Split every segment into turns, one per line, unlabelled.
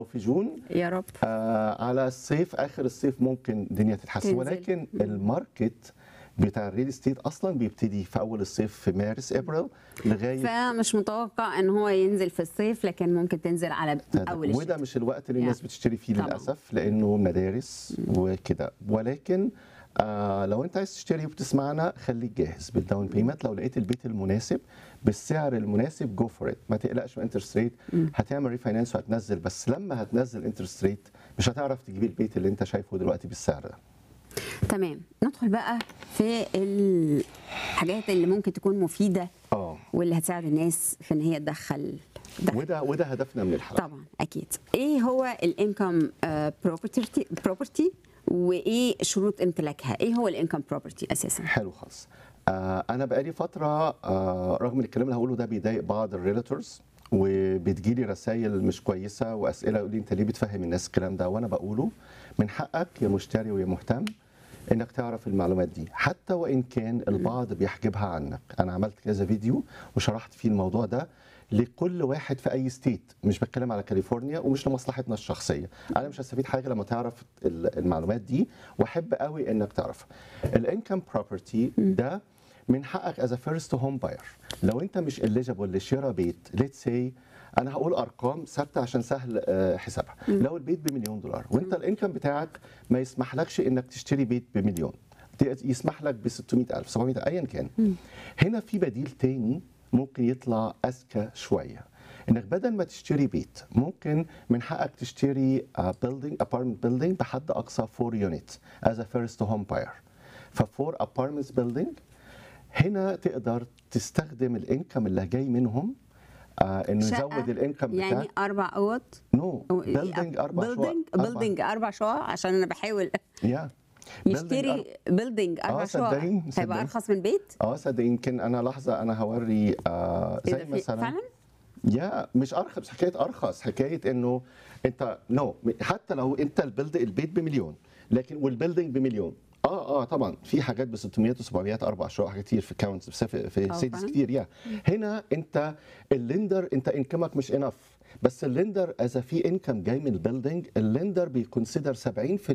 في جون
يا رب
آه على الصيف اخر الصيف ممكن الدنيا تتحسن
تنزل.
ولكن الماركت بتاع الريل استيت اصلا بيبتدي في اول الصيف في مارس ابريل لغايه
فمش متوقع ان هو ينزل في الصيف لكن ممكن تنزل على اول
وده
الشتاء
مش الوقت اللي الناس
يعني.
بتشتري فيه
طبعاً.
للاسف لانه مدارس وكده ولكن آه لو انت عايز تشتري وبتسمعنا خليك جاهز بالداون بيمنت لو لقيت البيت المناسب بالسعر المناسب جو فور ات ما تقلقش من انترست ريت هتعمل ريفاينانس وهتنزل بس لما هتنزل انترست ريت مش هتعرف تجيب البيت اللي انت شايفه دلوقتي بالسعر ده
تمام ندخل بقى في الحاجات اللي ممكن تكون مفيده
اه
واللي هتساعد الناس في ان هي تدخل دخل
وده وده هدفنا من الحلقه
طبعا اكيد ايه هو الانكم بروبرتي بروبرتي وايه شروط امتلاكها ايه هو الانكم بروبرتي اساسا
حلو خالص آه انا بقالي فتره آه رغم ان الكلام اللي هقوله ده بيضايق بعض الريلاتورز وبتجيلي رسائل مش كويسه واسئله يقول لي انت ليه بتفهم الناس الكلام ده وانا بقوله من حقك يا مشتري ويا مهتم انك تعرف المعلومات دي حتى وان كان البعض بيحجبها عنك انا عملت كذا فيديو وشرحت فيه الموضوع ده لكل واحد في اي ستيت مش بتكلم على كاليفورنيا ومش لمصلحتنا الشخصيه انا مش هستفيد حاجه لما تعرف ال- المعلومات دي واحب قوي انك تعرفها الانكم بروبرتي ده من حقك از فيرست هوم باير لو انت مش اليجيبل لشراء بيت ليتس سي انا هقول ارقام ثابته عشان سهل آه، حسابها لو البيت بمليون دولار وانت الانكم بتاعك ما يسمحلكش انك تشتري بيت بمليون يسمح لك ب 600000 700000 ايا كان هنا في بديل تاني ممكن يطلع اذكى شويه انك بدل ما تشتري بيت ممكن من حقك تشتري بيلدينج ابارتمنت بيلدينج بحد اقصى 4 يونت از ا فيرست هوم باير ف 4 ابارتمنتس بيلدينج هنا تقدر تستخدم الانكم اللي جاي منهم آه انه
شقة
يزود الانكم
يعني
بتاعك
اربع اوض
نو بيلدينج اربع شقق
بيلدينج
أربع-
بيلدينج اربع شقق عشان انا بحاول
يا
يشتري بيلدينج اربع
آه،
شقق
صدقيني،
هيبقى
صدقيني.
ارخص من بيت
اه صدق يمكن انا لحظه انا هوري آه
إيه
زي
ده في-
مثلا
فعلا
يا مش ارخص حكايه ارخص حكايه انه انت نو حتى لو انت البلد البيت بمليون لكن والبيلدينج بمليون اه اه طبعا في حاجات ب 600 و700 اربع شقق حاجات كتير في كاونتس في, في
آه،
سيتيز
فعلا؟
كتير يا هنا انت الليندر انت انكمك مش انف بس الليندر اذا في انكم جاي من البيلدينج الليندر بيكونسيدر 70%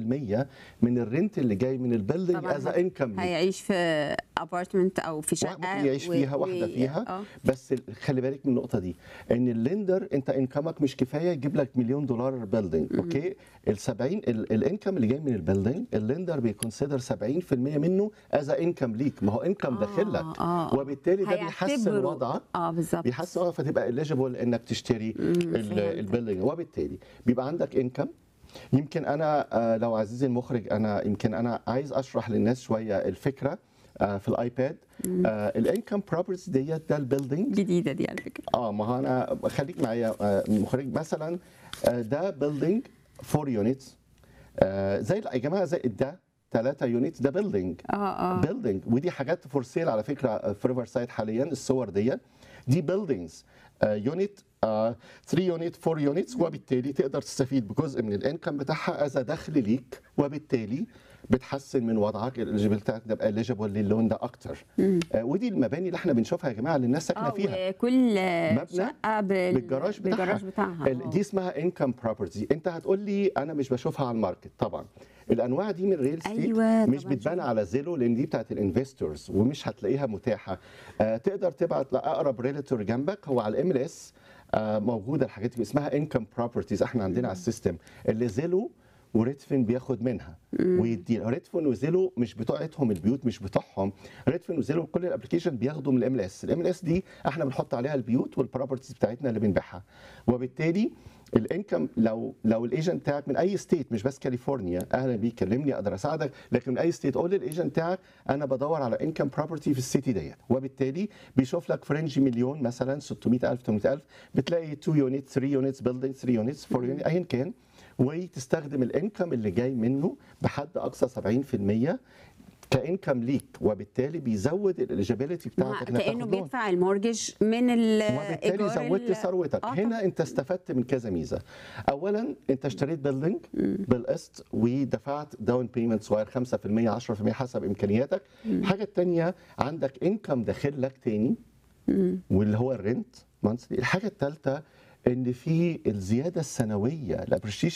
من الرنت اللي جاي من البيلدينج
طبعا
اذا
هي-
انكم
هيعيش في ابارتمنت او في شقه
ممكن يعيش
و-
فيها
و-
واحده فيها
آه.
بس ال- خلي بالك من النقطه دي ان الليندر انت انكمك مش كفايه يجيب لك مليون دولار بيلدينج اوكي ال 70 ال- الانكم اللي جاي من البيلدينج الليندر بيكونسيدر 70% منه از انكم ليك ما هو انكم داخل لك
آه.
وبالتالي ده بيحسن
هيعتبروا-
وضعك
اه بالظبط
بيحسن وضعك فتبقى اليجيبل انك تشتري ال-
فهمتك.
البيلدينج وبالتالي بيبقى عندك انكم يمكن انا آه، لو عزيزي المخرج انا يمكن انا عايز اشرح للناس شويه الفكره آه، في الايباد الانكم بروبرتيز ديت ده البيلدينج
جديده دي على فكره
اه ما هو انا خليك معايا آه، مخرج مثلا آه، ده بيلدينج 4 يونتس زي يا جماعه زي ده 3 يونتس ده بيلدينج
اه اه
بيلدينج ودي حاجات فور سيل على فكره في ريفر سايد حاليا الصور دي دي بيلدينجز يونت 3 يونت 4 يونتس وبالتالي تقدر تستفيد بجزء من الانكم بتاعها از دخل ليك وبالتالي بتحسن من وضعك الاليجيبل بتاعك تبقى اليجيبل للون ده اكتر آه ودي المباني اللي احنا بنشوفها يا جماعه اللي الناس ساكنه
اه
فيها
وكل
مبنى
شقه بال...
بالجراج بتاعها
بالجراج بتاعها
ال-
آه.
دي اسمها انكم بروبرتي انت هتقول لي انا مش بشوفها على الماركت طبعا الانواع دي من الريل ستيت
أيوة،
مش
طبعاً
بتبان على زيلو لان دي بتاعت الانفستورز ومش هتلاقيها متاحه آه تقدر تبعت لاقرب ريليتور جنبك هو على الام ال اس موجوده الحاجات دي اسمها انكم بروبرتيز احنا عندنا على السيستم اللي زيلو وريدفين بياخد منها ويدي ريدفين وزيلو مش بتوعتهم البيوت مش بتوعهم ريدفين وزيلو كل الابلكيشن بياخدوا من الام ال اس الام ال اس دي احنا بنحط عليها البيوت والبروبرتيز بتاعتنا اللي بنبيعها وبالتالي الانكم لو لو الايجنت بتاعك من اي ستيت مش بس كاليفورنيا اهلا بيك كلمني اقدر اساعدك لكن من اي ستيت قول للايجنت بتاعك انا بدور على انكم بروبرتي في السيتي ديت وبالتالي بيشوف لك فرنج مليون مثلا 600000 800000 بتلاقي 2 يونت 3 يونتس بيلدينج 3 يونتس 4 يونت ايا كان وتستخدم الانكم اللي جاي منه بحد اقصى 70% كانكم ليك وبالتالي بيزود الاليجيبيليتي
ما
بتاعتك إنك
كانه
تاخد لون.
بيدفع المورجج من الايجار
وبالتالي زودت
ال-
ثروتك
آه
هنا انت استفدت من كذا ميزه اولا انت اشتريت بيلدينج بالقسط ودفعت داون بيمنت صغير 5% 10% حسب امكانياتك الحاجه الثانيه عندك انكم داخل لك تاني واللي هو الرنت monthly الحاجه الثالثه ان في الزياده السنويه الابريشيشن